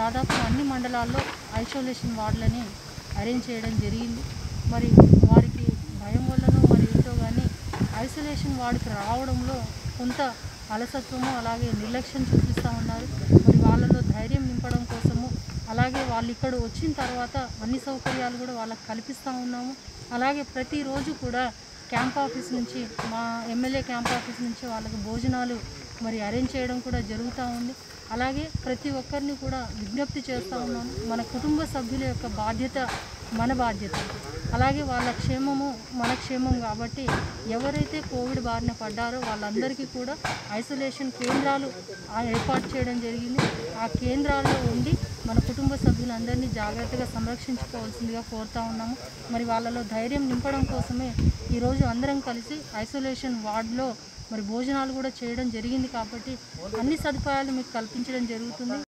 దాదాపు అన్ని మండలాల్లో ఐసోలేషన్ వార్డులని అరేంజ్ చేయడం జరిగింది మరి వారికి భయం వల్లనో మరి ఏంటో కానీ ఐసోలేషన్ వార్డుకి రావడంలో కొంత అలసత్వము అలాగే నిర్లక్ష్యం చూపిస్తూ ఉన్నారు మరి వాళ్ళలో ధైర్యం నింపడం కోసము అలాగే వాళ్ళు ఇక్కడ వచ్చిన తర్వాత అన్ని సౌకర్యాలు కూడా వాళ్ళకి కల్పిస్తూ ఉన్నాము అలాగే ప్రతిరోజు కూడా క్యాంప్ ఆఫీస్ నుంచి మా ఎమ్మెల్యే క్యాంప్ ఆఫీస్ నుంచి వాళ్ళకి భోజనాలు మరి అరేంజ్ చేయడం కూడా జరుగుతూ ఉంది అలాగే ప్రతి ఒక్కరిని కూడా విజ్ఞప్తి చేస్తూ ఉన్నాను మన కుటుంబ సభ్యుల యొక్క బాధ్యత మన బాధ్యత అలాగే వాళ్ళ క్షేమము మన క్షేమం కాబట్టి ఎవరైతే కోవిడ్ బారిన పడ్డారో వాళ్ళందరికీ కూడా ఐసోలేషన్ కేంద్రాలు ఆ ఏర్పాటు చేయడం జరిగింది ఆ కేంద్రాల్లో ఉండి మన కుటుంబ సభ్యులందరినీ జాగ్రత్తగా సంరక్షించుకోవాల్సిందిగా కోరుతా ఉన్నాము మరి వాళ్ళలో ధైర్యం నింపడం కోసమే ఈరోజు అందరం కలిసి ఐసోలేషన్ వార్డులో మరి భోజనాలు కూడా చేయడం జరిగింది కాబట్టి అన్ని సదుపాయాలు మీకు కల్పించడం జరుగుతుంది